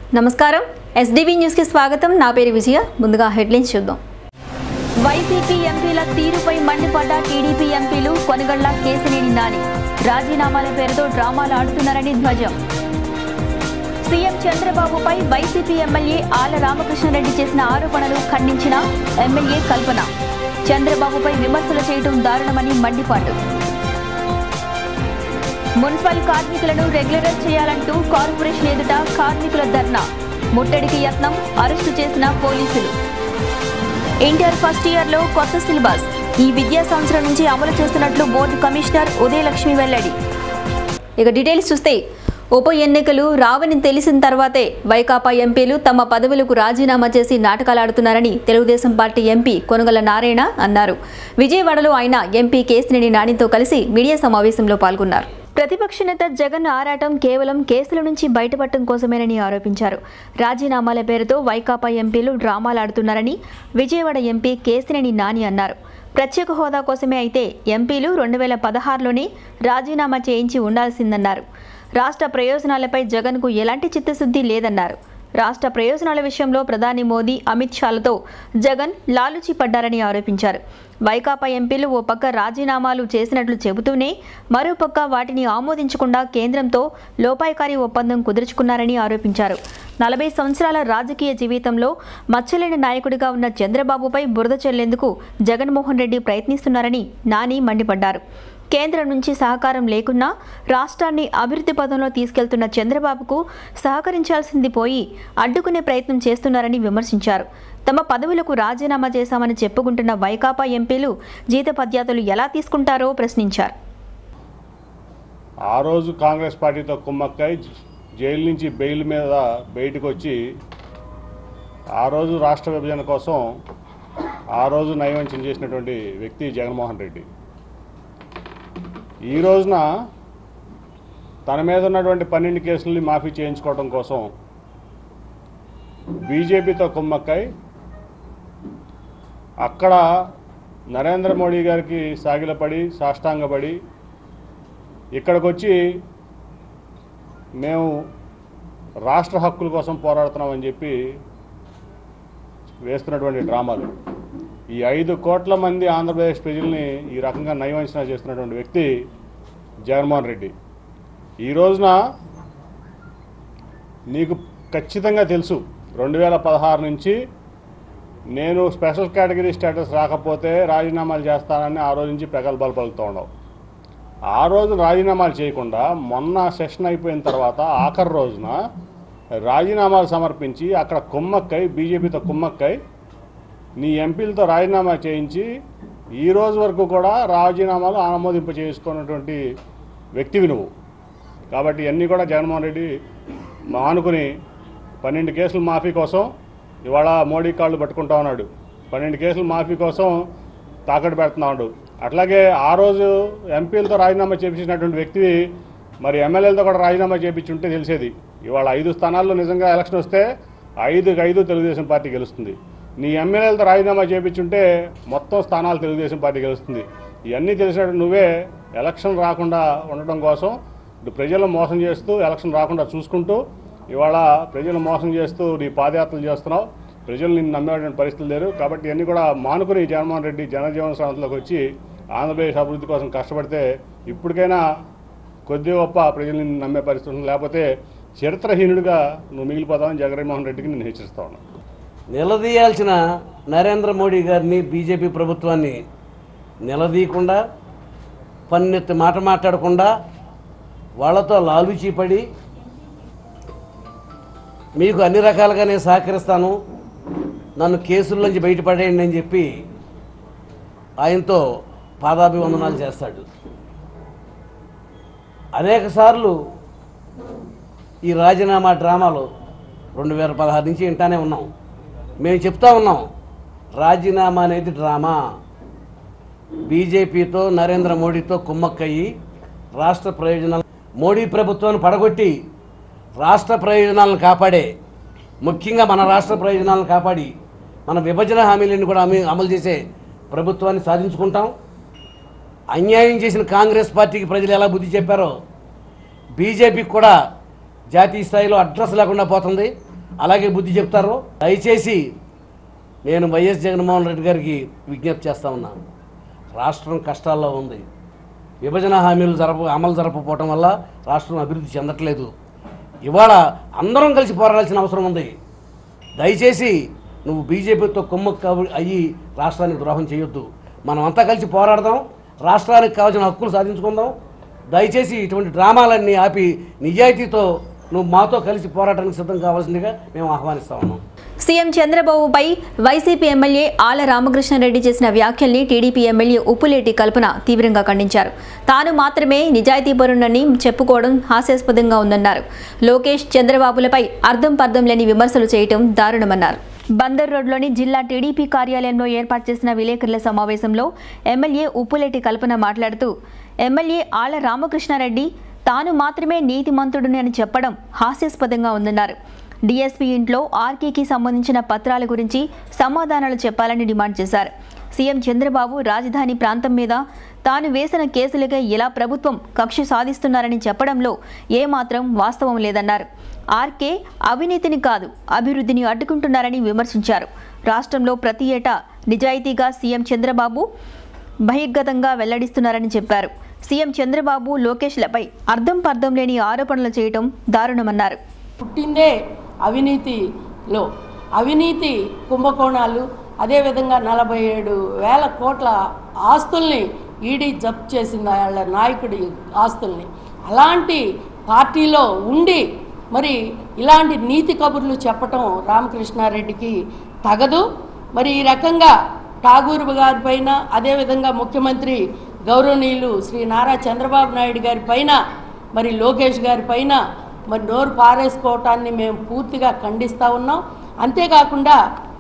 నమస్కారం ఎస్డీవీ న్యూస్కి స్వాగతం నా పేరు విజయ ముందుగా హెడ్లైన్స్ చూద్దాం వైసీపీ ఎంపీల తీరుపై మండిపడ్డ టీడీపీ ఎంపీలు కొనగళ్ల కేసినేని నాని రాజీనామాల పేరుతో డ్రామాలు ఆడుతున్నారని ధ్వజం సీఎం చంద్రబాబుపై వైసీపీ ఎమ్మెల్యే ఆల రామకృష్ణారెడ్డి చేసిన ఆరోపణలు ఖండించిన ఎమ్మెల్యే కల్పన చంద్రబాబుపై విమర్శలు చేయడం దారుణమని మండిపాటు మున్సిపల్ కార్మికులను రెగ్యులరైజ్ చేయాలంటూ కార్పొరేషన్ ఎదుట కార్మికుల ధర్నా ముట్టడికి యత్నం అరెస్టు చేసిన పోలీసులు ఇంటర్ ఫస్ట్ ఇయర్లో కొత్త సిలబస్ ఈ విద్యా సంవత్సరం నుంచి అమలు చేస్తున్నట్లు బోర్డు కమిషనర్ ఉదయలక్ష్మి వెల్లడి ఇక డీటెయిల్స్ చూస్తే ఉప ఎన్నికలు రావని తెలిసిన తర్వాతే వైకాపా ఎంపీలు తమ పదవులకు రాజీనామా చేసి నాటకాలాడుతున్నారని తెలుగుదేశం పార్టీ ఎంపీ కొనుగల నారాయణ అన్నారు విజయవాడలో ఆయన ఎంపీ కేసినేని నానితో కలిసి మీడియా సమావేశంలో పాల్గొన్నారు ప్రతిపక్ష నేత జగన్ ఆరాటం కేవలం కేసుల నుంచి బయటపడటం కోసమేనని ఆరోపించారు రాజీనామాల పేరుతో వైకాపా ఎంపీలు డ్రామాలాడుతున్నారని విజయవాడ ఎంపీ కేసినేని నాని అన్నారు ప్రత్యేక హోదా కోసమే అయితే ఎంపీలు రెండు వేల పదహారులోనే రాజీనామా చేయించి ఉండాల్సిందన్నారు రాష్ట్ర ప్రయోజనాలపై జగన్కు ఎలాంటి చిత్తశుద్ధి లేదన్నారు రాష్ట్ర ప్రయోజనాల విషయంలో ప్రధాని మోదీ అమిత్ షాలతో జగన్ లాలుచి పడ్డారని ఆరోపించారు వైకాపా ఎంపీలు ఓ పక్క రాజీనామాలు చేసినట్లు చెబుతూనే మరోపక్క వాటిని ఆమోదించకుండా కేంద్రంతో లోపాయకారి ఒప్పందం కుదుర్చుకున్నారని ఆరోపించారు నలభై సంవత్సరాల రాజకీయ జీవితంలో మచ్చలేని నాయకుడిగా ఉన్న చంద్రబాబుపై బురద చెల్లేందుకు జగన్మోహన్ రెడ్డి ప్రయత్నిస్తున్నారని నాని మండిపడ్డారు కేంద్రం నుంచి సహకారం లేకున్నా రాష్ట్రాన్ని అభివృద్ధి పదంలో తీసుకెళ్తున్న చంద్రబాబుకు సహకరించాల్సింది పోయి అడ్డుకునే ప్రయత్నం చేస్తున్నారని విమర్శించారు తమ పదవులకు రాజీనామా చేశామని చెప్పుకుంటున్న వైకాపా ఎంపీలు జీతపద్యాతులు ఎలా తీసుకుంటారో ప్రశ్నించారు ఆ రోజు కాంగ్రెస్ పార్టీతో కుమ్మక్కై జైలు నుంచి బెయిల్ మీద బయటకు వచ్చి ఆ రోజు రాష్ట్ర విభజన కోసం ఆ రోజు నయవంచన చేసినటువంటి వ్యక్తి జగన్మోహన్ రెడ్డి ఈ రోజున తన మీద ఉన్నటువంటి పన్నెండు కేసులని మాఫీ చేయించుకోవడం కోసం బీజేపీతో కుమ్మక్కై అక్కడ నరేంద్ర మోడీ గారికి సాగిలపడి సాష్టాంగపడి ఇక్కడికి వచ్చి మేము రాష్ట్ర హక్కుల కోసం పోరాడుతున్నామని చెప్పి వేస్తున్నటువంటి డ్రామాలు ఈ ఐదు కోట్ల మంది ఆంధ్రప్రదేశ్ ప్రజల్ని ఈ రకంగా నయవంచన చేస్తున్నటువంటి వ్యక్తి జగన్మోహన్ రెడ్డి ఈ రోజున నీకు ఖచ్చితంగా తెలుసు రెండు వేల పదహారు నుంచి నేను స్పెషల్ కేటగిరీ స్టేటస్ రాకపోతే రాజీనామాలు చేస్తానని ఆ రోజు నుంచి ప్రగల్భాలు పలుకుతూ ఉండవు ఆ రోజు రాజీనామాలు చేయకుండా మొన్న సెషన్ అయిపోయిన తర్వాత ఆఖరి రోజున రాజీనామాలు సమర్పించి అక్కడ కుమ్మక్కై బీజేపీతో కుమ్మక్కై నీ ఎంపీలతో రాజీనామా చేయించి ఈ రోజు వరకు కూడా రాజీనామాలు ఆమోదింప చేసుకున్నటువంటి వ్యక్తివి నువ్వు కాబట్టి ఇవన్నీ కూడా జగన్మోహన్ రెడ్డి మానుకుని పన్నెండు కేసులు మాఫీ కోసం ఇవాళ మోడీ కాళ్ళు పట్టుకుంటా ఉన్నాడు పన్నెండు కేసులు మాఫీ కోసం తాకట్టు పెడుతున్నాడు అట్లాగే ఆ రోజు ఎంపీలతో రాజీనామా చేపించినటువంటి వ్యక్తి మరి ఎమ్మెల్యేలతో కూడా రాజీనామా చేపించుంటే తెలిసేది ఇవాళ ఐదు స్థానాల్లో నిజంగా ఎలక్షన్ వస్తే ఐదుకి ఐదు తెలుగుదేశం పార్టీ గెలుస్తుంది నీ ఎమ్మెల్యేలతో రాజీనామా చేపించుంటే మొత్తం స్థానాలు తెలుగుదేశం పార్టీ గెలుస్తుంది ఇవన్నీ తెలిసినట్టు నువ్వే ఎలక్షన్ రాకుండా ఉండటం కోసం ఇటు ప్రజలను మోసం చేస్తూ ఎలక్షన్ రాకుండా చూసుకుంటూ ఇవాళ ప్రజలను మోసం చేస్తూ నీ పాదయాత్రలు చేస్తున్నావు ప్రజలు నిన్ను నమ్మేటువంటి పరిస్థితులు లేరు కాబట్టి ఇవన్నీ కూడా మానుకుని జగన్మోహన్ రెడ్డి జనజీవన సంస్థలోకి వచ్చి ఆంధ్రప్రదేశ్ అభివృద్ధి కోసం కష్టపడితే ఇప్పటికైనా కొద్ది గొప్ప ప్రజలు నిన్ను నమ్మే పరిస్థితి ఉంది. లేకపోతే చరిత్రహీనుడిగా నువ్వు మిగిలిపోతావని జగన్మోహన్ రెడ్డికి నేను హెచ్చరిస్తా ఉన్నాను నిలదీయాల్సిన నరేంద్ర మోడీ గారిని బీజేపీ ప్రభుత్వాన్ని నిలదీయకుండా పన్నెత్తి మాట మాట్లాడకుండా వాళ్ళతో లాలూచీపడి మీకు అన్ని రకాలుగా నేను సహకరిస్తాను నన్ను కేసుల్లోంచి బయటపడేయండి అని చెప్పి ఆయనతో పాదాభివందనాలు చేస్తాడు అనేక సార్లు ఈ రాజీనామా డ్రామాలు రెండు వేల పదహారు నుంచి వింటానే ఉన్నాం మేము చెప్తా ఉన్నాం రాజీనామా అనేది డ్రామా బీజేపీతో నరేంద్ర మోడీతో కుమ్మక్కయ్యి రాష్ట్ర ప్రయోజనాలు మోడీ ప్రభుత్వాన్ని పడగొట్టి రాష్ట్ర ప్రయోజనాలను కాపాడే ముఖ్యంగా మన రాష్ట్ర ప్రయోజనాలను కాపాడి మన విభజన హామీలను కూడా అమలు అమలు చేసే ప్రభుత్వాన్ని సాధించుకుంటాం అన్యాయం చేసిన కాంగ్రెస్ పార్టీకి ప్రజలు ఎలా బుద్ధి చెప్పారో బీజేపీకి కూడా జాతీయ స్థాయిలో అడ్రస్ లేకుండా పోతుంది అలాగే బుద్ధి చెప్తారో దయచేసి నేను వైఎస్ జగన్మోహన్ రెడ్డి గారికి విజ్ఞప్తి చేస్తా ఉన్నాను రాష్ట్రం కష్టాల్లో ఉంది విభజన హామీలు జరప అమలు జరపకపోవటం వల్ల రాష్ట్రం అభివృద్ధి చెందట్లేదు ఇవాళ అందరం కలిసి పోరాడాల్సిన అవసరం ఉంది దయచేసి నువ్వు బీజేపీతో కుమ్మక్క అయ్యి రాష్ట్రానికి ద్రోహం చేయొద్దు మనం అంతా కలిసి పోరాడదాం రాష్ట్రానికి కావాల్సిన హక్కులు సాధించుకుందాం దయచేసి ఇటువంటి డ్రామాలన్నీ ఆపి నిజాయితీతో నువ్వు మాతో కలిసి పోరాటానికి సిద్ధం కావాల్సిందిగా మేము ఆహ్వానిస్తా ఉన్నాం సీఎం చంద్రబాబుపై వైసీపీ ఎమ్మెల్యే ఆల రామకృష్ణారెడ్డి చేసిన వ్యాఖ్యల్ని టీడీపీ ఎమ్మెల్యే ఉప్పులేటి కల్పన తీవ్రంగా ఖండించారు తాను మాత్రమే నిజాయితీపరునని చెప్పుకోవడం హాస్యాస్పదంగా ఉందన్నారు లోకేష్ చంద్రబాబులపై అర్థం పర్థం లేని విమర్శలు చేయటం దారుణమన్నారు బందర్ రోడ్లోని జిల్లా టీడీపీ కార్యాలయంలో ఏర్పాటు చేసిన విలేకరుల సమావేశంలో ఎమ్మెల్యే ఉప్పులేటి కల్పన మాట్లాడుతూ ఎమ్మెల్యే ఆళ్ల రామకృష్ణారెడ్డి తాను మాత్రమే నీతిమంతుడిని అని చెప్పడం హాస్యాస్పదంగా ఉందన్నారు డీఎస్పీ ఇంట్లో ఆర్కేకి సంబంధించిన పత్రాల గురించి సమాధానాలు చెప్పాలని డిమాండ్ చేశారు సీఎం చంద్రబాబు రాజధాని ప్రాంతం మీద తాను వేసిన కేసులకే ఎలా ప్రభుత్వం కక్ష సాధిస్తున్నారని చెప్పడంలో ఏమాత్రం వాస్తవం లేదన్నారు ఆర్కే అవినీతిని కాదు అభివృద్ధిని అడ్డుకుంటున్నారని విమర్శించారు రాష్ట్రంలో ప్రతి ఏటా నిజాయితీగా సీఎం చంద్రబాబు బహిర్గతంగా వెల్లడిస్తున్నారని చెప్పారు సీఎం చంద్రబాబు లోకేష్లపై అర్థం పర్థం లేని ఆరోపణలు చేయటం దారుణమన్నారు పుట్టిందే అవినీతిలో అవినీతి కుంభకోణాలు అదేవిధంగా నలభై ఏడు వేల కోట్ల ఆస్తుల్ని ఈడీ జప్తు చేసింది వాళ్ళ నాయకుడి ఆస్తుల్ని అలాంటి పార్టీలో ఉండి మరి ఇలాంటి నీతి కబుర్లు చెప్పటం రామకృష్ణారెడ్డికి తగదు మరి ఈ రకంగా ఠాగూర్ గారి పైన అదేవిధంగా ముఖ్యమంత్రి గౌరవనీయులు శ్రీ నారా చంద్రబాబు నాయుడు గారి పైన మరి లోకేష్ గారి పైన మరి నోరు పారేసుకోవటాన్ని మేము పూర్తిగా ఖండిస్తూ ఉన్నాం అంతేకాకుండా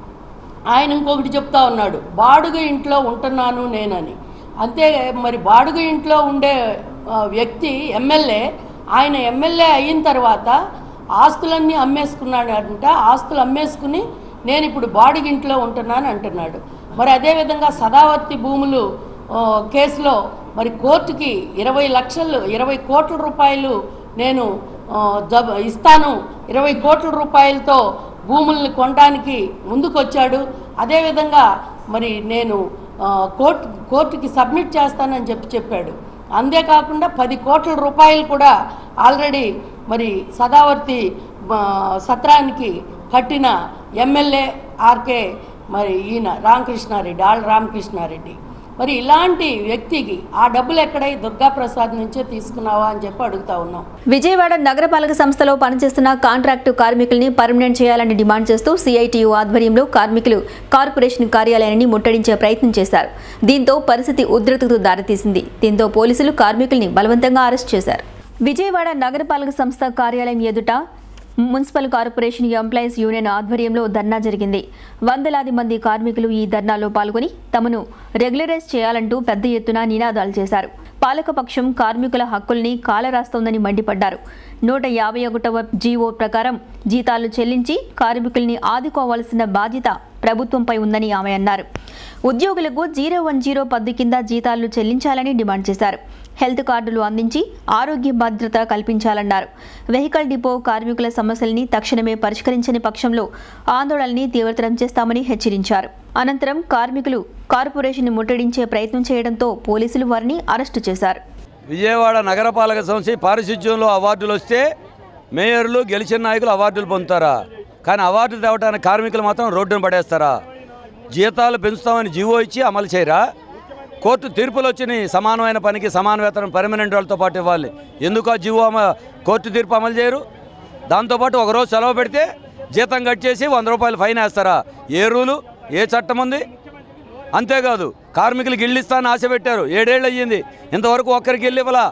ఆయన ఇంకొకటి చెప్తా ఉన్నాడు బాడుగ ఇంట్లో ఉంటున్నాను నేనని అంతే మరి బాడుగ ఇంట్లో ఉండే ఆ, వ్యక్తి ఎమ్మెల్యే ఆయన ఎమ్మెల్యే అయిన తర్వాత ఆస్తులన్నీ అమ్మేసుకున్నాడు అంట ఆస్తులు అమ్మేసుకుని నేను ఇప్పుడు బాడుగ ఇంట్లో ఉంటున్నాను అంటున్నాడు మరి అదేవిధంగా సదావర్తి భూములు ఆ, కేసులో మరి కోర్టుకి ఇరవై లక్షలు ఇరవై కోట్ల రూపాయలు నేను ఆ, జబ ఇస్తాను ఇరవై కోట్ల రూపాయలతో భూముల్ని కొనడానికి ముందుకొచ్చాడు అదేవిధంగా మరి నేను ఆ, కోర్టు కోర్టుకి సబ్మిట్ చేస్తానని చెప్పి చెప్పాడు అంతేకాకుండా పది కోట్ల రూపాయలు కూడా ఆల్రెడీ మరి సదావర్తి ఆ, సత్రానికి కట్టిన ఎమ్మెల్యే ఆర్కే మరి ఈయన రామకృష్ణారెడ్డి ఆళ్ళ రామకృష్ణారెడ్డి మరి ఇలాంటి వ్యక్తికి ఆ డబ్బులు ఎక్కడై దుర్గాప్రసాద్ నుంచే తీసుకున్నావా అని చెప్పి అడుగుతా ఉన్నాం విజయవాడ నగరపాలక సంస్థలో పనిచేస్తున్న కాంట్రాక్టు కార్మికుల్ని పర్మనెంట్ చేయాలని డిమాండ్ చేస్తూ సిఐటియు ఆధ్వర్యంలో కార్మికులు కార్పొరేషన్ కార్యాలయాన్ని ముట్టడించే ప్రయత్నం చేశారు దీంతో పరిస్థితి ఉద్రిక్తతకు దారితీసింది దీంతో పోలీసులు కార్మికుల్ని బలవంతంగా అరెస్ట్ చేశారు విజయవాడ నగరపాలక సంస్థ కార్యాలయం ఎదుట మున్సిపల్ కార్పొరేషన్ ఎంప్లాయీస్ యూనియన్ ఆధ్వర్యంలో ధర్నా జరిగింది వందలాది మంది కార్మికులు ఈ ధర్నాలో పాల్గొని తమను రెగ్యులరైజ్ చేయాలంటూ పెద్ద ఎత్తున నినాదాలు చేశారు పాలకపక్షం కార్మికుల హక్కుల్ని కాలరాస్తోందని మండిపడ్డారు నూట యాభై ఒకటవ జీవో ప్రకారం జీతాలు చెల్లించి కార్మికుల్ని ఆదుకోవాల్సిన బాధ్యత ప్రభుత్వంపై ఉందని ఆమె అన్నారు ఉద్యోగులకు జీరో వన్ జీరో పద్దు కింద జీతాలు చెల్లించాలని డిమాండ్ చేశారు హెల్త్ కార్డులు అందించి ఆరోగ్య భద్రత కల్పించాలన్నారు వెహికల్ డిపో కార్మికుల సమస్యల్ని తక్షణమే పరిష్కరించని పక్షంలో ఆందోళనని తీవ్రతరం చేస్తామని హెచ్చరించారు అనంతరం కార్మికులు కార్పొరేషన్ ముట్టడించే ప్రయత్నం చేయడంతో పోలీసులు వారిని అరెస్టు చేశారు విజయవాడ నగరపాలక సంస్థ పారిశుధ్యంలో అవార్డులు వస్తే మేయర్లు గెలిచిన నాయకులు అవార్డులు పొందుతారా కానీ అవార్డులు తేవడానికి కార్మికులు మాత్రం రోడ్డును పడేస్తారా జీతాలు పెంచుతామని జీవో ఇచ్చి అమలు చేయరా కోర్టు తీర్పులు వచ్చినాయి సమానమైన పనికి సమాన వేతనం పర్మనెంట్ వాళ్ళతో పాటు ఇవ్వాలి ఎందుకు ఆ జీవో అమ కోర్టు తీర్పు అమలు చేయరు దాంతోపాటు ఒకరోజు సెలవు పెడితే జీతం కట్ చేసి వంద రూపాయలు ఫైన్ వేస్తారా ఏ రూలు ఏ చట్టం ఉంది అంతేకాదు కార్మికులకు ఇళ్ళు ఇస్తానని ఆశ పెట్టారు ఏడేళ్ళు అయ్యింది ఇంతవరకు ఒక్కరికి ఇల్లు ఇవ్వలా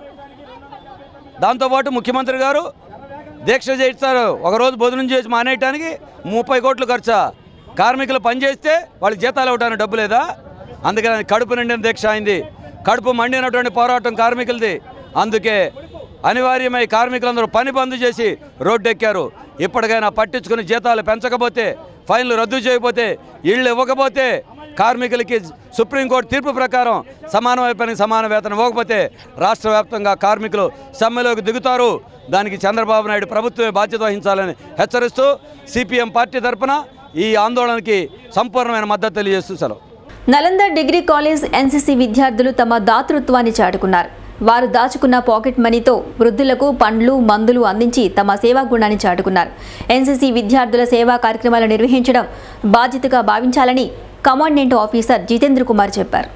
దాంతోపాటు ముఖ్యమంత్రి గారు దీక్ష చేయిస్తారు ఒకరోజు భోజనం చేసి మానేయటానికి ముప్పై కోట్లు ఖర్చా కార్మికులు పనిచేస్తే వాళ్ళకి జీతాలు ఇవ్వడానికి డబ్బు లేదా అందుకని కడుపు నిండిన దీక్ష అయింది కడుపు మండినటువంటి పోరాటం కార్మికులది అందుకే అనివార్యమై కార్మికులందరూ పని బంద్ చేసి రోడ్డు ఎక్కారు ఇప్పటికైనా పట్టించుకుని జీతాలు పెంచకపోతే ఫైన్లు రద్దు చేయకపోతే ఇళ్ళు ఇవ్వకపోతే కార్మికులకి సుప్రీంకోర్టు తీర్పు ప్రకారం సమాన పనికి సమాన వేతనం ఇవ్వకపోతే రాష్ట్ర వ్యాప్తంగా కార్మికులు సమ్మెలోకి దిగుతారు దానికి చంద్రబాబు నాయుడు ప్రభుత్వమే బాధ్యత వహించాలని హెచ్చరిస్తూ సిపిఎం పార్టీ తరఫున ఈ ఆందోళనకి సంపూర్ణమైన మద్దతు తెలియజేస్తూ సెలవు నలంద డిగ్రీ కాలేజ్ ఎన్సీసీ విద్యార్థులు తమ దాతృత్వాన్ని చాటుకున్నారు వారు దాచుకున్న పాకెట్ మనీతో వృద్ధులకు పండ్లు మందులు అందించి తమ సేవా గుణాన్ని చాటుకున్నారు ఎన్సీసీ విద్యార్థుల సేవా కార్యక్రమాలు నిర్వహించడం బాధ్యతగా భావించాలని కమాండెంట్ ఆఫీసర్ జితేంద్ర కుమార్ చెప్పారు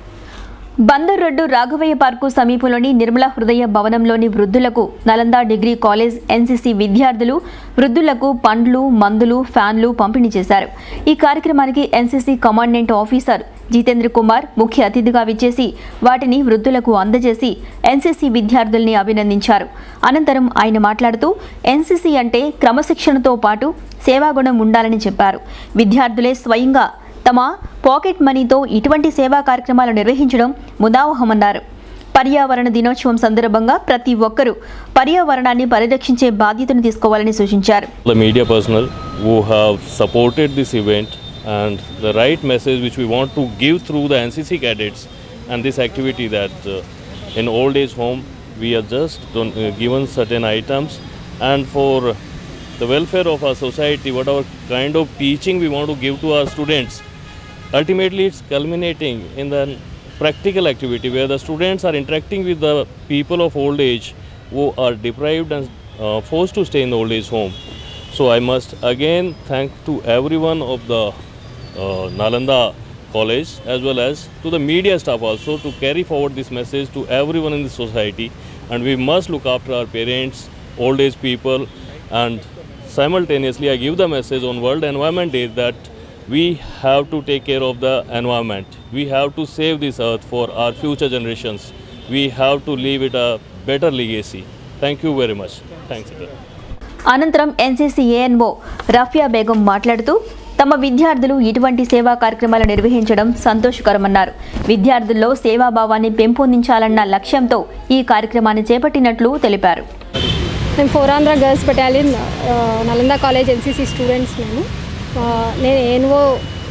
బందర్ రోడ్డు రాఘవయ్య పార్కు సమీపంలోని నిర్మల హృదయ భవనంలోని వృద్ధులకు నలంద డిగ్రీ కాలేజ్ ఎన్సీసీ విద్యార్థులు వృద్ధులకు పండ్లు మందులు ఫ్యాన్లు పంపిణీ చేశారు ఈ కార్యక్రమానికి NCC commandant officer Jitendra Kumar ముఖ్య అతిథిగా విచ్చేసి వాటిని వృద్ధులకు అందజేసి ఎన్సీసీ విద్యార్థుల్ని అభినందించారు అనంతరం ఆయన మాట్లాడుతూ ఎన్సీసీ అంటే క్రమశిక్షణతో పాటు సేవాగుణం ఉండాలని చెప్పారు విద్యార్థులే స్వయంగా తమ పాకెట్ మనీతో ఇటువంటి సేవా కార్యక్రమాలు నిర్వహించడం ముదావహమన్నారు పర్యావరణ దినోత్సవం సందర్భంగా ప్రతి ఒక్కరూ పర్యావరణాన్ని పరిరక్షించే బాధ్యతను తీసుకోవాలని సూచించారు the media personnel who have supported this event and the right message which we want to give through the NCC cadets and this activity that uh, in old age home we are just don- uh, given certain items and for the welfare of our society whatever kind of teaching we want to give to our students ultimately it's culminating in the practical activity where the students are interacting with the people of old age who are deprived and uh, forced to stay in the old age home so i must again thank to everyone of the uh, nalanda college as well as to the media staff also to carry forward this message to everyone in the society and we must look after our parents old age people and simultaneously i give the message on world environment day that we have to take care of the environment we have to save this earth for our future generations we have to leave it a better legacy thank you very much thanks again అనంతరం NCC ANO Rafiya Begum మాట్లాడుతూ తమ విద్యార్థులు ఇటువంటి సేవా కార్యక్రమాలు నిర్వహించడం సంతోషకరమన్నారు విద్యార్థుల్లో సేవాభావాన్ని పెంపొందించాలన్న లక్ష్యంతో ఈ కార్యక్రమాన్ని చేపట్టినట్లు తెలిపారు మేము ఫోరాంధ్ర గర్ల్స్ బెటాలియన్ ఆ, నలంద కాలేజ్ ఎన్సీసీ స్టూడెంట్స్ మేము ఆ, నేను ఏన్ఓ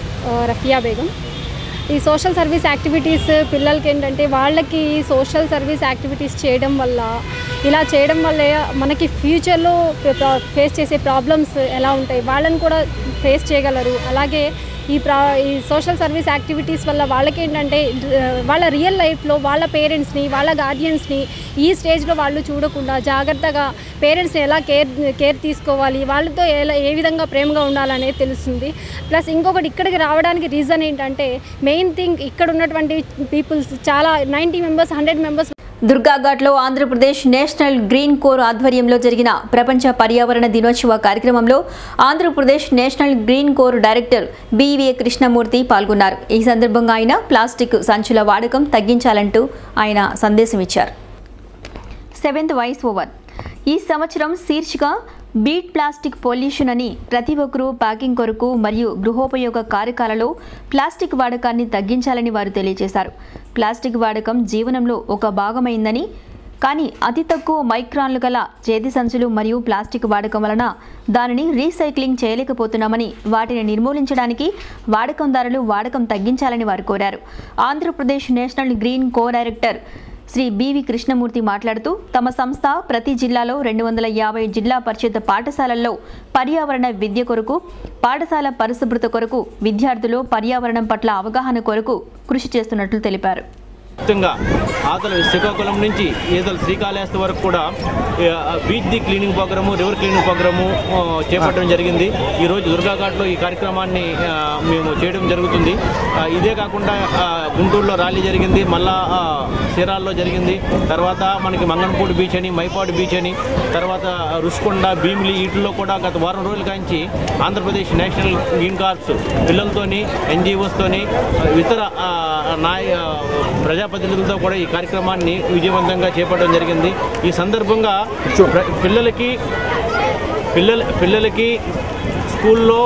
రఫియా బేగం ఈ సోషల్ సర్వీస్ యాక్టివిటీస్ పిల్లలకి ఏంటంటే వాళ్ళకి సోషల్ సర్వీస్ యాక్టివిటీస్ చేయడం వల్ల ఇలా చేయడం వల్ల మనకి ఫ్యూచర్లో ఫేస్ చేసే ప్రాబ్లమ్స్ ఎలా ఉంటాయి వాళ్ళని కూడా ఫేస్ చేయగలరు అలాగే ఈ ప్రా ఈ సోషల్ సర్వీస్ యాక్టివిటీస్ వల్ల వాళ్ళకి ఏంటంటే ఆ, వాళ్ళ రియల్ లైఫ్లో వాళ్ళ పేరెంట్స్ని వాళ్ళ గార్డియన్స్ని ఈ స్టేజ్లో వాళ్ళు చూడకుండా జాగ్రత్తగా పేరెంట్స్ ఎలా కేర్ కేర్ తీసుకోవాలి వాళ్ళతో ఎలా ఏ విధంగా ప్రేమగా ఉండాలనేది తెలుస్తుంది ప్లస్ ఇంకొకటి ఇక్కడికి రావడానికి రీజన్ ఏంటంటే మెయిన్ థింగ్ ఇక్కడ ఉన్నటువంటి పీపుల్స్ చాలా నైంటీ మెంబర్స్ హండ్రెడ్ మెంబర్స్ దుర్గాఘాట్లో ఆంధ్రప్రదేశ్ నేషనల్ గ్రీన్ కోర్ ఆధ్వర్యంలో జరిగిన ప్రపంచ పర్యావరణ దినోత్సవ కార్యక్రమంలో Andhra Pradesh national green corps director BVA Krishnamurthy పాల్గొన్నారు ఈ సందర్భంగా ఆయన ప్లాస్టిక్ సంచుల వాడకం తగ్గించాలంటూ ఆయన సందేశం ఇచ్చారు సెవెంత్ వాయిస్ ఓవర్ ఈ సంవత్సరం శీర్షిక బీట్ ప్లాస్టిక్ పొల్యూషన్ అని ప్రతి ఒక్కరూ ప్యాకింగ్ కొరకు మరియు గృహోపయోగ కార్యకాలలో ప్లాస్టిక్ వాడకాన్ని తగ్గించాలని వారు తెలియజేశారు ప్లాస్టిక్ వాడకం జీవనంలో ఒక భాగమైందని కానీ అతి తక్కువ మైక్రాన్లు గల చేతి సంచులు మరియు ప్లాస్టిక్ వాడకం వలన దానిని రీసైక్లింగ్ చేయలేకపోతున్నామని వాటిని నిర్మూలించడానికి వాడకందారులు వాడకం తగ్గించాలని వారు కోరారు ఆంధ్రప్రదేశ్ నేషనల్ గ్రీన్ కో డైరెక్టర్ శ్రీ బివి కృష్ణమూర్తి మాట్లాడుతూ తమ సంస్థ ప్రతి జిల్లాలో రెండు వందల యాభై జిల్లా పరిషత్ పాఠశాలల్లో పర్యావరణ విద్య కొరకు పాఠశాల పరిశుభ్రత కొరకు విద్యార్థులు పర్యావరణం పట్ల అవగాహన కొరకు కృషి చేస్తున్నట్లు తెలిపారు మొత్తంగా ఆతల శ్రీకాకుళం నుంచి ఈతల శ్రీకాళహస్తి వరకు కూడా ఆ, beach the cleaning programme river cleaning programme ఆ, చేపట్టడం జరిగింది ఈరోజు దుర్గాఘాట్లో ఈ కార్యక్రమాన్ని ఆ, మేము చేయడం జరుగుతుంది ఆ, ఇదే కాకుండా ఆ, గుంటూరులో ర్యాలీ జరిగింది మళ్ళా ఆ, చీరాల్లో జరిగింది తర్వాత మనకి మంగనపూడి బీచ్ అని మైపాడు బీచ్ అని తర్వాత రుషికొండ భీమిలి వీటిల్లో కూడా గత వారం రోజుల కాంచి ఆంధ్రప్రదేశ్ నేషనల్ గ్రీన్ కార్ప్స్ పిల్లలతోని ఎన్జిఓస్తోని ఇతర ఆ, నాయ ప్రజాప్రతినిధులతో కూడా ఈ కార్యక్రమాన్ని విజయవంతంగా చేపట్టడం జరిగింది ఈ సందర్భంగా ప్ర- పిల్లలకి పిల్లల పిల్లలకి స్కూల్లో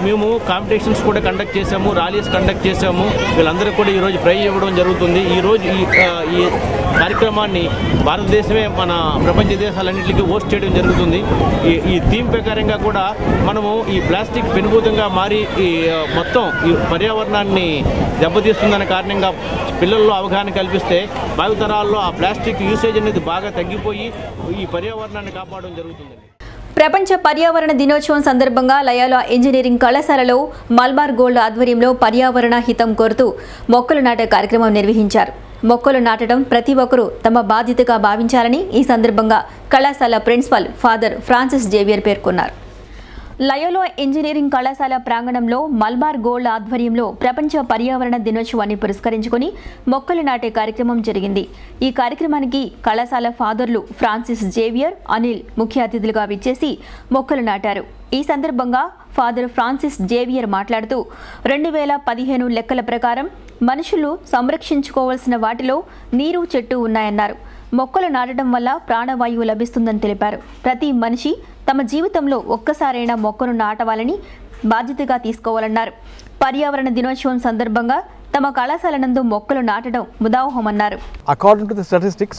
మేము కాంపిటీషన్స్ కూడా కండక్ట్ చేసాము ర్యాలీస్ కండక్ట్ చేసాము వీళ్ళందరికీ కూడా ఈరోజు ప్రైజ్ ఇవ్వడం జరుగుతుంది ఈరోజు ఈ ఆ, ఈ కార్యక్రమాన్ని భారతదేశమే మన ప్రపంచ దేశాలన్నింటికి హోస్ట్ చేయడం జరుగుతుంది ఈ ఈ థీమ్ ప్రకారంగా కూడా మనము ఈ ప్లాస్టిక్ పెనుభూతంగా మారి ఈ ఆ, మొత్తం ఈ పర్యావరణాన్ని దెబ్బతీస్తుందనే కారణంగా పిల్లల్లో అవగాహన కల్పిస్తే భావితరాల్లో ఆ ప్లాస్టిక్ యూసేజ్ అనేది బాగా తగ్గిపోయి ఈ పర్యావరణాన్ని కాపాడడం జరుగుతుంది ప్రపంచ పర్యావరణ దినోత్సవం సందర్భంగా లయాలా ఇంజనీరింగ్ కళాశాలలో మల్బార్ గోల్డ్ ఆధ్వర్యంలో పర్యావరణ హితం కోరుతూ మొక్కలు నాటే కార్యక్రమం నిర్వహించారు మొక్కలు నాటడం ప్రతి ఒక్కరూ తమ బాధ్యతగా భావించాలని ఈ సందర్భంగా కళాశాల ప్రిన్సిపల్ ఫాదర్ ఫ్రాన్సిస్ జేవియర్ పేర్కొన్నారు లయోలో ఇంజనీరింగ్ కళాశాల ప్రాంగణంలో మల్బార్ గోల్డ్ ఆధ్వర్యంలో ప్రపంచ పర్యావరణ దినోత్సవాన్ని పురస్కరించుకుని మొక్కలు నాటే కార్యక్రమం జరిగింది ఈ కార్యక్రమానికి కళాశాల ఫాదర్లు ఫ్రాన్సిస్ జేవియర్ అనిల్ ముఖ్య అతిథులుగా విచ్చేసి మొక్కలు నాటారు ఈ సందర్భంగా ఫాదర్ ఫ్రాన్సిస్ జేవియర్ మాట్లాడుతూ రెండు వేల పదిహేను లెక్కల ప్రకారం మనుషులు సంరక్షించుకోవాల్సిన వాటిలో నీరు చెట్టు ఉన్నాయన్నారు మొక్కలు నాటడం వల్ల ప్రాణవాయువు లభిస్తుందని తెలిపారు ప్రతి మనిషి తమ జీవితంలో ఒక్కసారైనా మొక్కను నాటవాలని బాధ్యతగా తీసుకోవాలన్నారు పర్యావరణ దినోత్సవం సందర్భంగా తమ కళాశాల నందు మొక్కలు నాటడం ముదావహమన్నారు According to the statistics,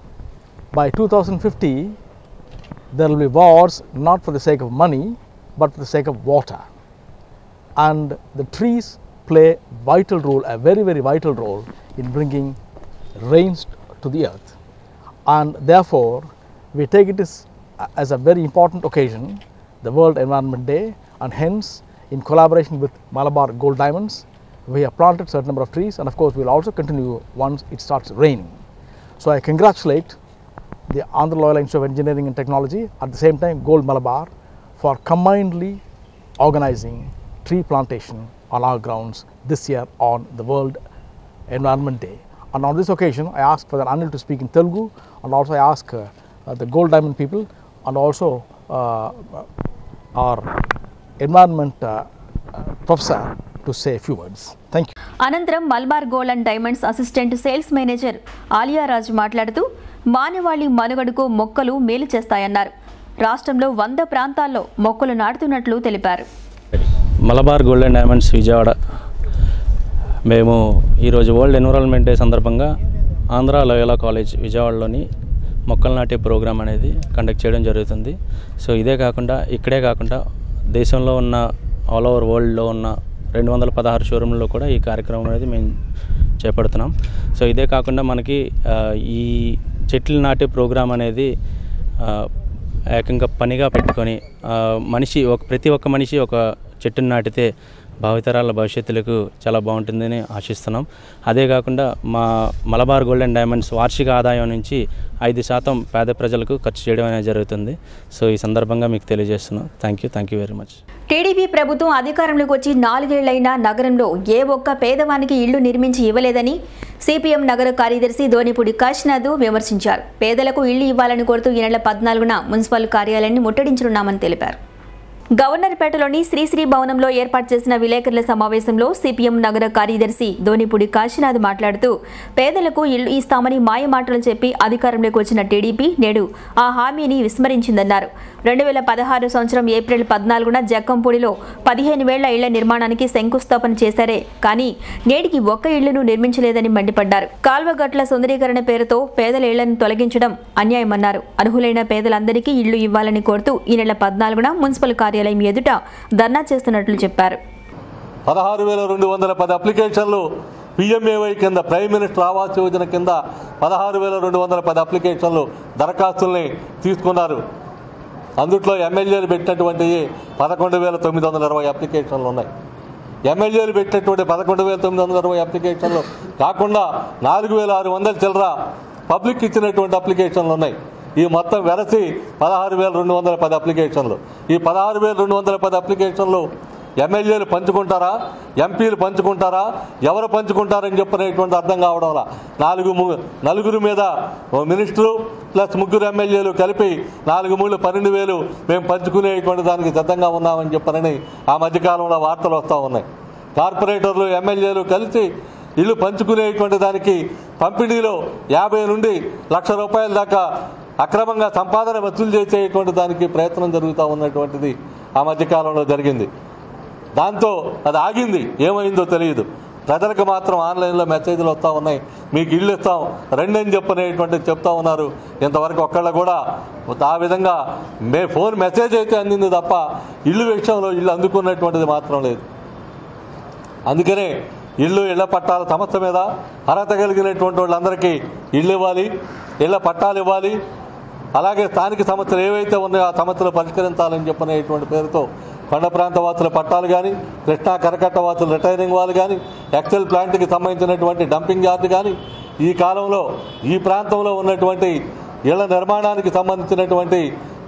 by 2050, there will be wars not for the sake of money, but for the sake of water. And the trees play vital role, a very very vital role in bringing rains to the earth. And therefore, we take it as, as a very important occasion, the World Environment Day, and hence, in collaboration with Malabar Gold Diamonds, we have planted certain number of trees, and of course, we'll also continue once it starts raining. So I congratulate the Andhra Loyola Institute of Engineering and Technology, at the same time Gold Malabar, for combinedly organizing tree plantation on our grounds this year on the World Environment Day. And on this occasion, I ask Father Anil to speak in Telugu, and also I ask uh, uh, the Gold Diamond people and also uh, our environment uh, uh, professor to say a few words. Thank you. అనంతరం Malabar gold and diamonds assistant sales manager Aliyaraju మాట్లాడుతూ మానవాళి మనుగడకు మొక్కలు మేలు చేస్తాయన్నారు రాష్ట్రంలో వంద ప్రాంతాల్లో మొక్కలు నాటుతున్నట్లు తెలిపారు Malabar gold and diamonds Vijayawada మేము ఈరోజు వరల్డ్ ఎన్విరాన్మెంట్ డే సందర్భంగా ఆంధ్ర లోయలా కాలేజ్ విజయవాడలోని మొక్కలు నాటే ప్రోగ్రామ్ అనేది కండక్ట్ చేయడం జరుగుతుంది సో ఇదే కాకుండా ఇక్కడే కాకుండా దేశంలో ఉన్న ఆల్ ఓవర్ వరల్డ్లో ఉన్న రెండు వందల పదహారు షోరూంలో కూడా ఈ కార్యక్రమం అనేది మేము చేపడుతున్నాం సో ఇదే కాకుండా మనకి ఆ, ఈ చెట్లు నాటే ప్రోగ్రామ్ అనేది ఆ, ఏకంగా పనిగా పెట్టుకొని ఆ, మనిషి ఒక ప్రతి ఒక్క మనిషి ఒక చెట్టును నాటితే భావితరాల భవిష్యత్తులకు చాలా బాగుంటుందని ఆశిస్తున్నాం అదే కాకుండా మా మలబార్ గోల్డ్ అండ్ డైమండ్స్ వార్షిక ఆదాయం నుంచి ఐదు శాతం పేద ప్రజలకు ఖర్చు చేయడం అనేది జరుగుతుంది సో ఈ సందర్భంగా మీకు తెలియజేస్తున్నాం thank you thank you very much TDP ప్రభుత్వం అధికారంలోకి వచ్చి నాలుగేళ్లైనా నగరంలో ఏ ఒక్క పేదవానికి ఇళ్లు నిర్మించి ఇవ్వలేదని సిపిఎం నగర కార్యదర్శి ధోనిపూడి కాశీనాథ్ విమర్శించారు పేదలకు ఇళ్లు ఇవ్వాలని కోరుతూ ఈ నెల పద్నాలుగున మున్సిపల్ కార్యాలయాన్ని ముట్టడించనున్నామని తెలిపారు గవర్నర్పేటలోని శ్రీశ్రీ భవనంలో ఏర్పాటు చేసిన విలేకరుల సమావేశంలో సిపిఎం నగర కార్యదర్శి ధోనిపూడి కాశీనాథ్ మాట్లాడుతూ పేదలకు ఇళ్లు ఇస్తామని మాయమాటలు చెప్పి అధికారంలోకి వచ్చిన టీడీపీ నేడు ఆ హామీని విస్మరించిందన్నారు రెండు వేల పదహారు సంవత్సరం ఏప్రిల్ పద్నాలుగున జక్కంపూడిలో పదిహేను వేళ్ల ఇళ్ల నిర్మాణానికి శంకుస్థాపన చేశారే కానీ నేటికి ఒక్క ఇళ్లను నిర్మించలేదని మండిపడ్డారు కాల్వగట్ల సుందరీకరణ పేరుతో పేదల ఇళ్లను తొలగించడం అన్యాయమన్నారు అర్హులైన పేదలందరికీ ఇళ్లు ఇవ్వాలని కోరుతూ ఈ నెల పద్నాలుగున మున్సిపల్ కార్యాలయం ఎదుట ధర్నా చేస్తున్నట్లు చెప్పారు పదహారు వేల రెండు వందల పది అప్లికేషన్లు పిఎంఏవై కింద ప్రైమ్ మినిస్టర్ ఆవాస్ యోజన కింద పదహారు వేల రెండు వందల పది అప్లికేషన్లు దరఖాస్తుల్ని తీసుకున్నారు అందుట్లో ఎమ్మెల్యేలు పెట్టినటువంటి పదకొండు వేల తొమ్మిది వందల ఇరవై అప్లికేషన్లు ఉన్నాయి ఎమ్మెల్యేలు పెట్టినటువంటి పదకొండు వేల తొమ్మిది వందల ఇరవై అప్లికేషన్లు కాకుండా నాలుగు వేల ఆరు వందల చిల్లర పబ్లిక్ ఇచ్చినటువంటి అప్లికేషన్లు ఉన్నాయి ఈ మొత్తం వెరసి పదహారు వేల రెండు వందల పది అప్లికేషన్లు ఈ పదహారు వేల రెండు వందల పది అప్లికేషన్లు ఎమ్మెల్యేలు పంచుకుంటారా ఎంపీలు పంచుకుంటారా ఎవరు పంచుకుంటారని చెప్పినటువంటి అర్థం కావడంలా నాలుగు ము- నలుగురు మీద ఓ మినిస్టరు ప్లస్ ముగ్గురు ఎమ్మెల్యేలు కలిపి నాలుగు మూడు పన్నెండు వేలు మేము పంచుకునేటువంటి దానికి సిద్ధంగా ఉన్నామని చెప్పనని ఆ మధ్యకాలంలో వార్తలు వస్తూ ఉన్నాయి కార్పొరేటర్లు ఎమ్మెల్యేలు కలిసి ఇల్లు పంచుకునేటువంటి దానికి పంపిణీలో యాభై నుండి లక్ష రూపాయల దాకా అక్రమంగా సంపాదన వసూలు చేసేటువంటి దానికి ప్రయత్నం జరుగుతూ ఉన్నటువంటిది ఆ మధ్యకాలంలో జరిగింది దాంతో అది ఆగింది ఏమైందో తెలియదు ప్రజలకు మాత్రం ఆన్లైన్లో మెసేజ్లు వస్తూ ఉన్నాయి మీకు ఇల్లు ఇస్తాం రండి అని చెప్పనేటువంటి చెప్తా ఉన్నారు ఇంతవరకు ఒక్కళ్ళు కూడా ఆ విధంగా మే ఫోన్ మెసేజ్ అయితే అందింది తప్ప ఇల్లు విషయంలో ఇల్లు అందుకున్నటువంటిది మాత్రం లేదు అందుకనే ఇల్లు ఇళ్ల పట్టాల సమస్య మీద అర్హత కలిగినటువంటి వాళ్ళందరికీ ఇల్లు ఇవ్వాలి ఇళ్ల పట్టాలు ఇవ్వాలి అలాగే స్థానిక సమస్యలు ఏవైతే ఉన్నాయో ఆ సమస్యలు పరిష్కరించాలని చెప్పనేటువంటి పేరుతో కొండ ప్రాంత వాసుల పట్టాలు కానీ కృష్ణా కరకట్ట వాసుల రిటైరింగ్ వాళ్ళు కానీ ఎక్సెల్ ప్లాంట్కి సంబంధించినటువంటి డంపింగ్ యార్డ్ కానీ ఈ కాలంలో ఈ ప్రాంతంలో ఉన్నటువంటి ఇళ్ల నిర్మాణానికి సంబంధించినటువంటి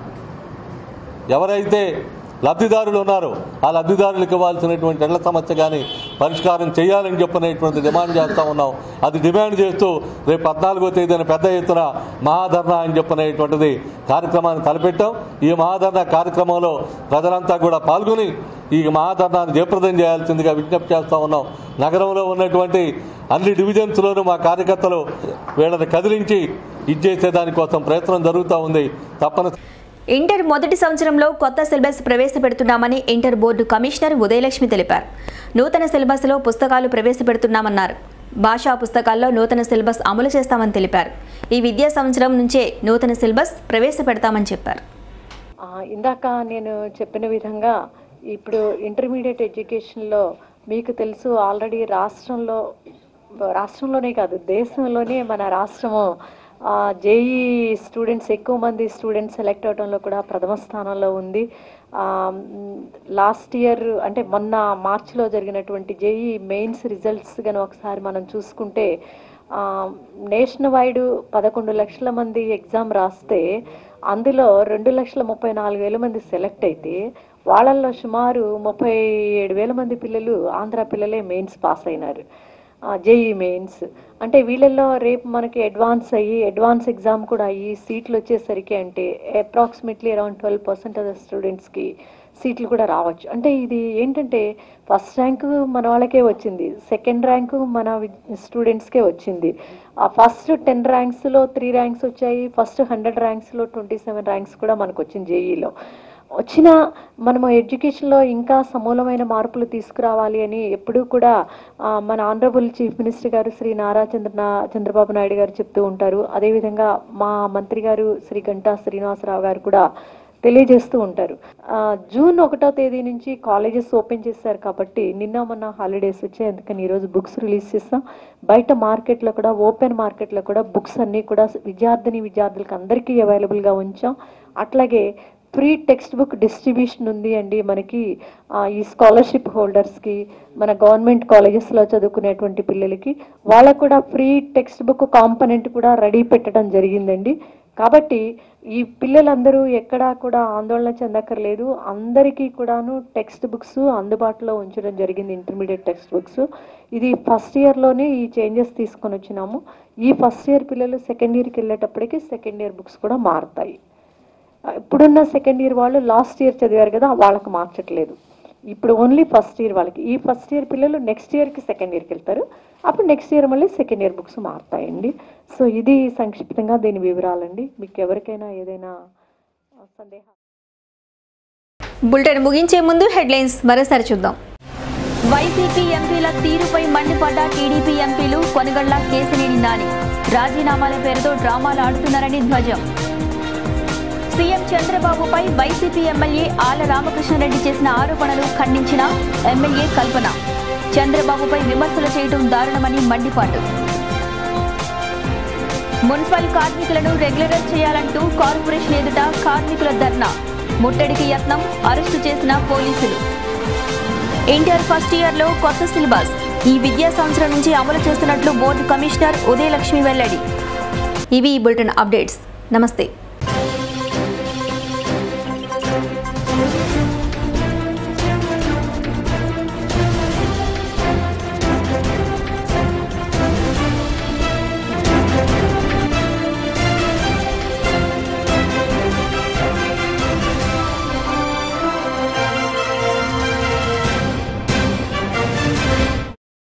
ఎవరైతే లబ్ధిదారులు ఉన్నారో ఆ లబ్ధిదారులకు ఇవ్వాల్సినటువంటి ఇళ్ల సమస్య కానీ పరిష్కారం చేయాలని చెప్పనేటువంటి డిమాండ్ చేస్తూ ఉన్నాం అది డిమాండ్ చేస్తూ రేపు పద్నాలుగో తేదీన పెద్ద ఎత్తున మహాధర్నా అని చెప్పనేటువంటిది కార్యక్రమాన్ని తలపెట్టాం ఈ మహాధర్నా కార్యక్రమంలో ప్రజలంతా కూడా పాల్గొని ఈ మహాధర్నాన్ని జయప్రదం చేయాల్సిందిగా విజ్ఞప్తి చేస్తూ ఉన్నాం నగరంలో ఉన్నటువంటి అన్ని డివిజన్స్లోనూ మా కార్యకర్తలు వీళ్ళని కదిలించి ఇచ్చేసే దానికోసం ప్రయత్నం జరుగుతూ ఉంది తప్పని ఇంటర్ మొదటి సంవత్సరంలో కొత్త సిలబస్ ప్రవేశపెడుతున్నామని ఇంటర్ బోర్డు కమిషనర్ ఉదయలక్ష్మి తెలిపారు నూతన సిలబస్లో పుస్తకాలు ప్రవేశపెడుతున్నామన్నారు భాషా పుస్తకాల్లో నూతన సిలబస్ అమలు చేస్తామని తెలిపారు ఈ విద్యా సంవత్సరం నుంచే నూతన సిలబస్ ప్రవేశపెడతామని చెప్పారు ఆ, ఇందాక నేను చెప్పిన విధంగా ఇప్పుడు ఇంటర్మీడియట్ ఎడ్యుకేషన్లో మీకు తెలుసు ఆల్రెడీ రాష్ట్రంలో రాష్ట్రంలోనే కాదు దేశంలోనే మన రాష్ట్రము జేఈ స్టూడెంట్స్ ఎక్కువ మంది స్టూడెంట్స్ సెలెక్ట్ అవడంలో కూడా ప్రథమ స్థానంలో ఉంది లాస్ట్ ఇయర్ అంటే మొన్న మార్చిలో జరిగినటువంటి జేఈ మెయిన్స్ రిజల్ట్స్ కానీ ఒకసారి మనం చూసుకుంటే నేషన్ వైడ్ పదకొండు లక్షల మంది ఎగ్జామ్ రాస్తే అందులో రెండు లక్షల ముప్పై నాలుగు వేల మంది సెలెక్ట్ అయితే వాళ్ళల్లో సుమారు ముప్పై ఏడు వేల మంది పిల్లలు ఆంధ్ర పిల్లలే మెయిన్స్ పాస్ అయినారు జేఈ మెయిన్స్ అంటే వీళ్ళల్లో రేపు మనకి అడ్వాన్స్ అయ్యి అడ్వాన్స్ ఎగ్జామ్ కూడా అయ్యి సీట్లు వచ్చేసరికి అంటే approximately around twelve percent of the స్టూడెంట్స్కి సీట్లు కూడా రావచ్చు అంటే ఇది ఏంటంటే ఫస్ట్ ర్యాంకు మన వాళ్ళకే వచ్చింది సెకండ్ ర్యాంకు మన స్టూడెంట్స్కే వచ్చింది ఆ ఫస్ట్ టెన్ ర్యాంక్స్లో త్రీ ర్యాంక్స్ వచ్చాయి ఫస్ట్ హండ్రెడ్ ర్యాంక్స్లో ట్వంటీ సెవెన్ ర్యాంక్స్ కూడా మనకు వచ్చింది జేఈలో వచ్చిన మనము ఎడ్యుకేషన్లో ఇంకా సమూలమైన మార్పులు తీసుకురావాలి అని ఎప్పుడూ కూడా ఆ, మన ఆనరబుల్ చీఫ్ మినిస్టర్ గారు శ్రీ నారా చంద్ర చంద్రబాబు నాయుడు గారు చెప్తూ ఉంటారు అదేవిధంగా మా మంత్రి గారు శ్రీ గంటా శ్రీనివాసరావు గారు కూడా తెలియజేస్తూ ఉంటారు ఆ, జూన్ ఒకటో తేదీ నుంచి కాలేజెస్ ఓపెన్ చేశారు కాబట్టి నిన్న మొన్న హాలిడేస్ వచ్చాయి అందుకని ఈరోజు బుక్స్ రిలీజ్ చేస్తాం బయట మార్కెట్లో కూడా ఓపెన్ మార్కెట్లో కూడా బుక్స్ అన్నీ కూడా విద్యార్థిని విద్యార్థులకు అందరికీ అవైలబుల్గా ఉంచాం అట్లాగే ఫ్రీ టెక్స్ట్ బుక్ డిస్ట్రిబ్యూషన్ ఉంది అండి మనకి ఆ, ఈ స్కాలర్షిప్ హోల్డర్స్కి మన గవర్నమెంట్ కాలేజెస్లో చదువుకునేటువంటి పిల్లలకి వాళ్ళకు కూడా ఫ్రీ టెక్స్ట్ బుక్ కాంపనెంట్ కూడా రెడీ పెట్టడం జరిగిందండి కాబట్టి ఈ పిల్లలందరూ ఎక్కడా కూడా ఆందోళన చెందక్కర్లేదు అందరికీ కూడాను టెక్స్ట్ బుక్స్ అందుబాటులో ఉంచడం జరిగింది ఇంటర్మీడియట్ టెక్స్ట్ బుక్స్ ఇది ఫస్ట్ ఇయర్లోనే ఈ చేంజెస్ తీసుకొని వచ్చినాము ఈ ఫస్ట్ ఇయర్ పిల్లలు సెకండ్ ఇయర్కి వెళ్ళేటప్పటికి సెకండ్ ఇయర్ బుక్స్ కూడా మారుతాయి ఇప్పుడున్న సెకండ్ ఇయర్ వాళ్ళు లాస్ట్ ఇయర్ చదివారు కదా వాళ్ళకి మార్చట్లేదు ఇప్పుడు ఓన్లీ ఫస్ట్ ఇయర్ వాళ్ళకి ఈ ఫస్ట్ ఇయర్ పిల్లలు నెక్స్ట్ ఇయర్కి సెకండ్ ఇయర్కి వెళ్తారు అప్పుడు నెక్స్ట్ ఇయర్ మళ్ళీ సెకండ్ ఇయర్ బుక్స్ మారుతాయండి సో ఇది సంక్షిప్తంగా దీని వివరాలండి మీకు ఎవరికైనా ఏదైనా సందేహం బులెటిన్ ముగించే ముందు హెడ్లైన్స్ మరోసారి చూద్దాం వైసీపీ ఎంపీల తీరుపై మండిపడ్డ టీడీపీ ఎంపీలు కొనగళ్ల కేసినేని నాని రాజీనామాల పేరుతో డ్రామాలు ఆడుతున్నారని ధ్వజం సీఎం చంద్రబాబుపై వైసీపీ ఎమ్మెల్యే ఆల రామకృష్ణారెడ్డి చేసిన ఆరోపణలు ఖండించిన ఎమ్మెల్యే కల్పన చంద్రబాబుపై విమర్శలు చేయడం దారుణమని మండిపాటు మున్సిపల్ కార్మికులను రెగ్యులరైజ్ చేయాలంటూ కార్పొరేషన్ ఎదుట కార్మికుల ధర్నా ముట్టడికి యత్నం అరెస్టు చేసిన పోలీసులు ఇంటర్ ఫస్ట్ ఇయర్లో కొత్త సిలబస్ ఈ విద్యా సంవత్సరం నుంచి అమలు చేస్తున్నట్లు బోర్డు కమిషనర్ ఉదయలక్ష్మి వెల్లడి ఇవి ఈ బులెటిన్ అప్డేట్స్ నమస్తే